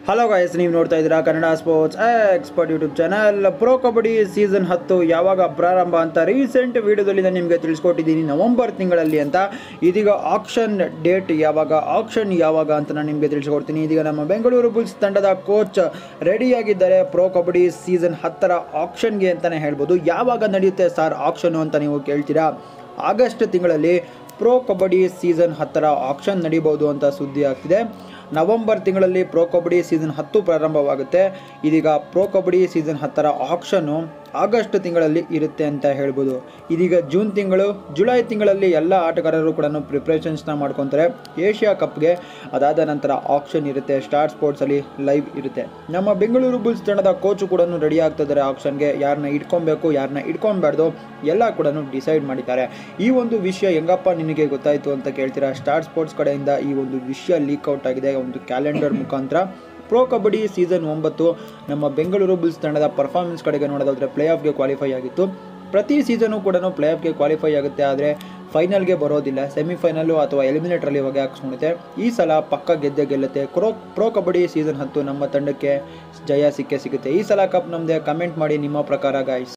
hello ಗಾಯಸ್ ನೀವು ನೋಡ್ತಾ ಇದ್ದೀರಾ Kannada sports expert YouTube channel pro kabaddi season ಹತ್ತು ಯಾವಾಗ ಪ್ರಾರಂಭ ಅಂತ ರೀಸೆಂಟ್ ವಿಡಿಯೋದಲ್ಲಿ ನಾನು ನಿಮಗೆ ತಿಳಿಸ್ಕೊಟ್ಟಿದ್ದೀನಿ ನವೆಂಬರ್ ತಿಂಗಳಲ್ಲಿ ಅಂತ ಇದೀಗ ಆಕ್ಷನ್ ಡೇಟ್ ಯಾವಾಗ ಆಕ್ಷನ್ ಯಾವಾಗ ಅಂತ ನಾನು ನಿಮಗೆ ತಿಳಿಸ್ಕೊಡ್ತೀನಿ ಇದೀಗ ನಮ್ಮ ಬೆಂಗಳೂರು ಬುಲ್ಸ್ ತಂಡದ ಕೋಚ್ ರೆಡಿಯಾಗಿದ್ದಾರೆ ಪ್ರೋ ಕಬಡ್ಡಿ ಸೀಸನ್ ಹತ್ತರ ಆಕ್ಷನ್ಗೆ ಅಂತಲೇ ಹೇಳ್ಬೋದು ಯಾವಾಗ ನಡೆಯುತ್ತೆ ಸರ್ ಆಕ್ಷನು ಅಂತ ನೀವು ಕೇಳ್ತೀರಾ ಆಗಸ್ಟ್ ತಿಂಗಳಲ್ಲಿ ಪ್ರೋ ಕಬಡ್ಡಿ ಸೀಸನ್ ಹತ್ತರ ಆಕ್ಷನ್ ನಡೀಬೋದು ಅಂತ ಸುದ್ದಿ ಆಗ್ತಿದೆ ನವೆಂಬರ್ ತಿಂಗಳಲ್ಲಿ ಪ್ರೋ ಕಬಡ್ಡಿ ಸೀಸನ್ ಹತ್ತು ಪ್ರಾರಂಭವಾಗುತ್ತೆ ಇದೀಗ ಪ್ರೋ ಕಬಡ್ಡಿ ಸೀಸನ್ ಹತ್ತರ ಆಕ್ಷನ್ನು ಆಗಸ್ಟ್ ತಿಂಗಳಲ್ಲಿ ಇರುತ್ತೆ ಅಂತ ಹೇಳ್ಬೋದು ಇದೀಗ ಜೂನ್ ತಿಂಗಳು ಜುಲೈ ತಿಂಗಳಲ್ಲಿ ಎಲ್ಲ ಆಟಗಾರರು ಕೂಡ ಪ್ರಿಪ್ರೇಷನ್ಸ್ನ ಮಾಡ್ಕೊತಾರೆ ಏಷ್ಯಾ ಕಪ್ಗೆ ಅದಾದ ನಂತರ ಆಕ್ಷನ್ ಇರುತ್ತೆ ಸ್ಟಾರ್ ಸ್ಪೋರ್ಟ್ಸಲ್ಲಿ ಲೈವ್ ಇರುತ್ತೆ ನಮ್ಮ ಬೆಂಗಳೂರು ಬುಲ್ಸ್ ತಂಡದ ಕೋಚು ಕೂಡ ರೆಡಿ ಆಗ್ತಿದ್ದಾರೆ ಆಕ್ಷನ್ಗೆ ಯಾರನ್ನ ಇಟ್ಕೊಬೇಕು ಯಾರನ್ನ ಇಟ್ಕೊಬಾರ್ದು ಎಲ್ಲ ಕೂಡ ಡಿಸೈಡ್ ಮಾಡಿದ್ದಾರೆ ಈ ಒಂದು ವಿಷಯ ಹೆಂಗಪ್ಪ ನಿನಗೆ ಗೊತ್ತಾಯಿತು ಅಂತ ಕೇಳ್ತೀರಾ ಸ್ಟಾರ್ ಸ್ಪೋರ್ಟ್ಸ್ ಕಡೆಯಿಂದ ಈ ಒಂದು ವಿಷಯ ಲೀಕ್ ಔಟ್ ಆಗಿದೆ ಒಂದು ಕ್ಯಾಲೆಂಡರ್ ಮುಖಾಂತರ ಪ್ರೋ ಕಬಡ್ಡಿ ಸೀಸನ್ ಒಂಬತ್ತು ನಮ್ಮ ಬೆಂಗಳೂರು ಬುಲ್ಸ್ ತಂಡದ ಪರ್ಫಾರ್ಮೆನ್ಸ್ ಕಡೆಗೆ ನೋಡೋದಾದ್ರೆ ಪ್ಲೇ ಆಫ್ಗೆ ಕ್ವಾಲಿಫೈ ಆಗಿತ್ತು ಪ್ರತಿ ಸೀಸನು ಕೂಡ ಪ್ಲೇ ಆಫ್ಗೆ ಕ್ವಾಲಿಫೈ ಆಗುತ್ತೆ ಆದರೆ ಫೈನಲ್ಗೆ ಬರೋದಿಲ್ಲ ಸೆಮಿಫೈನಲ್ಲು ಅಥವಾ ಎಲಿಮಿನೇಟ್ರಲ್ಲಿ ಹೊಗೆ ಹಾಕ್ಸ್ಕೊಳುತ್ತೆ ಈ ಸಲ ಪಕ್ಕ ಗೆದ್ದೆ ಗೆಲ್ಲುತ್ತೆ ಕ್ರೋ ಪ್ರೋ ಕಬಡ್ಡಿ ಸೀಸನ್ ಹತ್ತು ನಮ್ಮ ತಂಡಕ್ಕೆ ಜಯ ಸಿಕ್ಕೇ ಸಿಗುತ್ತೆ ಈ ಸಲ ಕಪ್ ನಮ್ಮದೇ ಕಮೆಂಟ್ ಮಾಡಿ ನಿಮ್ಮ ಪ್ರಕಾರ ಗಾಯ್ಸ್